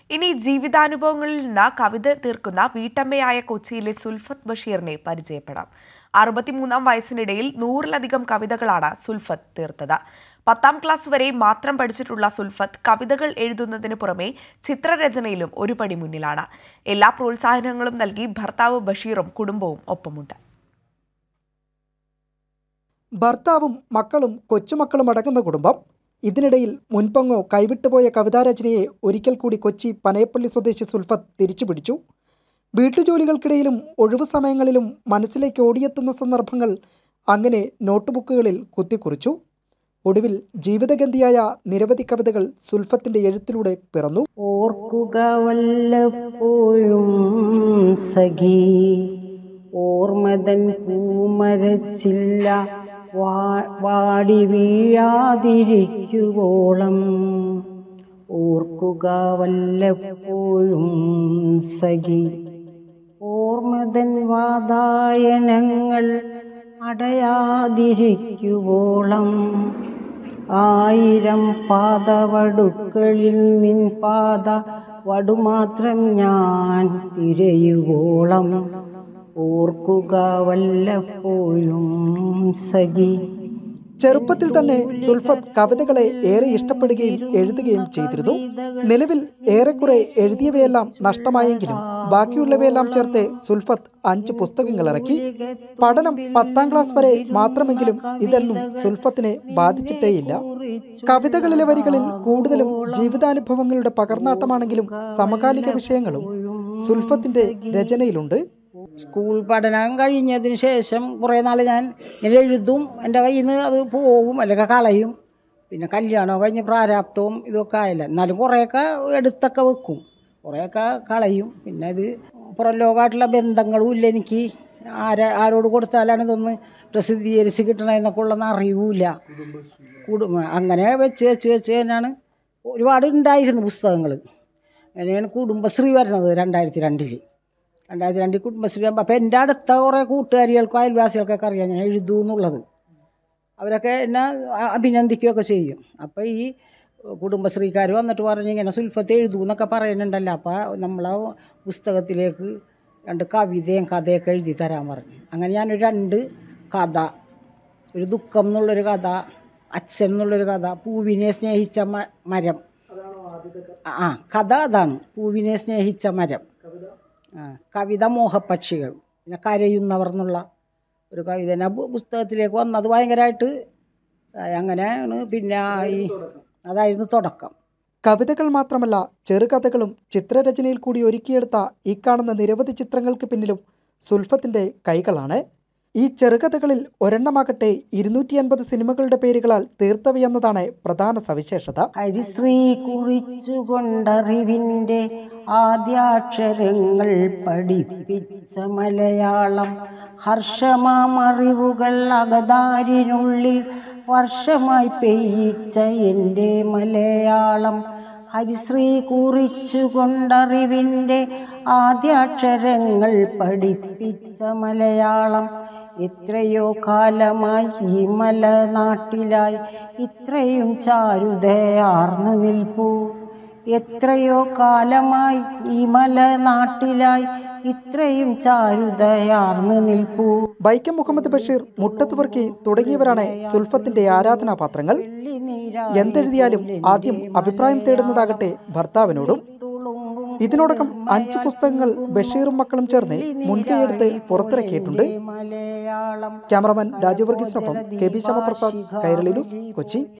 ഇനി ജീവിതാനുഭവങ്ങളിൽ നിന്ന് കവിത തീർക്കുന്ന വീട്ടമ്മയായ കൊച്ചിയിലെ സുൽഫത്ത് ബഷീറിനെ പരിചയപ്പെടാം അറുപത്തിമൂന്നാം വയസ്സിനിടയിൽ നൂറിലധികം കവിതകളാണ് സുൽഫത്ത് തീർത്തത് പത്താം ക്ലാസ് വരെ മാത്രം പഠിച്ചിട്ടുള്ള സുൽഫത്ത് കവിതകൾ എഴുതുന്നതിന് പുറമെ ചിത്രരചനയിലും ഒരു പടി മുന്നിലാണ് എല്ലാ പ്രോത്സാഹനങ്ങളും നൽകി ഭർത്താവ് ബഷീറും കുടുംബവും ഒപ്പമുണ്ട് ഭർത്താവും മക്കളും കൊച്ചുമക്കളും അടങ്ങുന്ന കുടുംബം ഇതിനിടയിൽ മുൻപങ്ങോ കൈവിട്ടുപോയ കവിതാരചനയെ ഒരിക്കൽ കൂടി കൊച്ചി പനയപ്പള്ളി സ്വദേശി സുൽഫത്ത് തിരിച്ചുപിടിച്ചു വീട്ടുജോലികൾക്കിടയിലും ഒഴിവു സമയങ്ങളിലും മനസ്സിലേക്ക് ഓടിയെത്തുന്ന സന്ദർഭങ്ങൾ അങ്ങനെ നോട്ട്ബുക്കുകളിൽ കുത്തിക്കുറിച്ചു ഒടുവിൽ ജീവിതഗന്ധിയായ നിരവധി കവിതകൾ സുൽഫത്തിന്റെ എഴുത്തിലൂടെ പിറന്നു ഓർക്കുക വല്ലപ്പോഴും സഖി ഓർമ്മതൻ പൂമരച്ചില്ല വാ- വാടി വീഴാതിരിക്കുവോളം ഓർക്കുക വല്ലപ്പോഴും സഖി ഓർമ്മതൻ വാതായനങ്ങൾ അടയാതിരിക്കുവോളം ആയിരം പാതവടുക്കളിൽ നിൻ പാത വടുമാത്രം ഞാൻ തിരയുവോളം ഓർക്കുക വല്ലപ്പോഴും സഖി ചെറുപ്പത്തിൽ തന്നെ സുൽഫത്ത് കവിതകളെ ഏറെ ഇഷ്ടപ്പെടുകയും എഴുതുകയും ചെയ്തിരുന്നു നിലവിൽ ഏറെക്കുറെ എഴുതിയവയെല്ലാം നഷ്ടമായെങ്കിലും ബാക്കിയുള്ളവയെല്ലാം ചേർത്ത് സുൽഫത്ത് അഞ്ച് പുസ്തകങ്ങൾ ഇറക്കി പഠനം പത്താം ക്ലാസ് വരെ മാത്രമെങ്കിലും ഇതൊന്നും സുൽഫത്തിനെ ബാധിച്ചിട്ടേയില്ല കവിതകളിലെ വരികളിൽ കൂടുതലും ജീവിതാനുഭവങ്ങളുടെ പകർന്നാട്ടമാണെങ്കിലും സമകാലിക വിഷയങ്ങളും സുൽഫത്തിന്റെ രചനയിലുണ്ട് സ്കൂൾ പഠനം കഴിഞ്ഞതിന് ശേഷം കുറേ നാൾ ഞാൻ ഇങ്ങനെ എഴുതും എൻ്റെ കയ്യിൽ നിന്ന് അത് പോകും അല്ലെങ്കിൽ കളയും പിന്നെ കല്യാണം കഴിഞ്ഞ് പ്രാരാബ്ദവും ഇതൊക്കെ ആയില്ല എന്നാലും കുറേയൊക്കെ എടുത്തൊക്കെ വെക്കും കുറേയൊക്കെ കളയും പിന്നെ ഇത് പുറം ലോകമായിട്ടുള്ള ബന്ധങ്ങളും ഇല്ല എനിക്ക് ആരാ ആരോട് കൊടുത്താലാണ് ഇതൊന്ന് പ്രസിദ്ധീകരിച്ച് കിട്ടണമെന്നൊക്കെ ഉള്ളതെന്ന് അറിയൂല കുടുംബ അങ്ങനെ വെച്ച് വെച്ച് വെച്ച് തന്നെയാണ് ഒരുപാട് ഉണ്ടായിരുന്നു പുസ്തകങ്ങൾ അങ്ങനെയാണ് കുടുംബശ്രീ വരുന്നത് രണ്ടായിരത്തി രണ്ടിൽ രണ്ടായിരത്തി രണ്ടിൽ കുടുംബശ്രീ ആകുമ്പോൾ അപ്പോൾ എൻ്റെ അടുത്ത കുറേ കൂട്ടുകാരികൾക്കും അയൽവാസികൾക്കൊക്കെ അറിയാം ഞാൻ എഴുതൂ എന്നുള്ളത് അവരൊക്കെ എന്നെ അ- അഭിനന്ദിക്കുകയൊക്കെ ചെയ്യും അപ്പോൾ ഈ കുടുംബശ്രീക്കാർ വന്നിട്ട് പറഞ്ഞ് ഇങ്ങനെ സുൽഫത്ത് എഴുതൂ എന്നൊക്കെ പറയുന്നുണ്ടല്ലോ അപ്പോൾ നമ്മളെ പുസ്തകത്തിലേക്ക് രണ്ട് കവിതയും കഥയൊക്കെ എഴുതി തരാൻ പറഞ്ഞു അങ്ങനെ ഞാനൊരു രണ്ട് കഥ ഒരു ദുഃഖം എന്നുള്ളൊരു കഥ അച്ഛൻ എന്നുള്ളൊരു കഥ പൂവിനെ സ്നേഹിച്ച മ- മരം ആ കഥ അതാണ് പൂവിനെ സ്നേഹിച്ച മരം ആ കവിത മോഹപ്പക്ഷികൾ പിന്നെ കരയുന്നവർ എന്നുള്ള ഒരു കവിത തന്നെ പു- പുസ്തകത്തിലേക്ക് വന്നത് ഭയങ്കരമായിട്ട് ആയി. അങ്ങനെയാണ് പിന്നെ ഈ അതായിരുന്നു തുടക്കം കവിതകൾ മാത്രമല്ല ചെറുകഥകളും ചിത്രരചനയിൽ കൂടി ഒരുക്കിയെടുത്ത ഈ കാണുന്ന നിരവധി ചിത്രങ്ങൾക്ക് പിന്നിലും സുൽഫത്തിന്റെ കൈകളാണ് ഈ ചെറുകഥകളിൽ ഒരെണ്ണമാകട്ടെ ഇരുന്നൂറ്റി അൻപത് സിനിമകളുടെ പേരുകളാൽ തീർത്തവയെന്നതാണ് പ്രധാന സവിശേഷത ഹരിശ്രീ കുറിച്ചുകൊണ്ടറിവിൻ്റെ ആദ്യാക്ഷരങ്ങൾ പഠിപ്പിച്ച മലയാളം ഹർഷമാമറിവുകൾ അകതാരിനുള്ളിൽ വർഷമായി പെയ്യിച്ച എൻ്റെ മലയാളം ഹരിശ്രീ കുറിച്ചുകൊണ്ടറിവിൻ്റെ ആദ്യാക്ഷരങ്ങൾ പഠിപ്പിച്ച മലയാളം എത്രയോ കാലമായി ഈ മലനാട്ടിലായി ഇത്രയും ചാരുതയാർന്നു നിൽപ്പൂ എത്രയോ കാലമായി ഈ മലനാട്ടിലായി ഇത്രയും ചാരുതയാർന്നു നിൽപ്പൂ വൈക്കം മുഹമ്മദ് ബഷീർ മുട്ടത്തുവർക്കി തുടങ്ങിയവരാണ് സുൽഫത്തിന്റെ ആരാധനാപാത്രങ്ങൾ എന്തെഴുതിയാലും ആദ്യം അഭിപ്രായം തേടുന്നതാകട്ടെ ഭർത്താവിനോടും ഇതിനോടകം അഞ്ച് പുസ്തകങ്ങൾ ബഷീറും മക്കളും ചേർന്ന് മുൻകൈയെടുത്ത് പുറത്തിറക്കിയിട്ടുണ്ട് മലയാളം ക്യാമറമാൻ രാജീവ് വർഗീസിനൊപ്പം K B Shyamaprasad Kairali news Kochi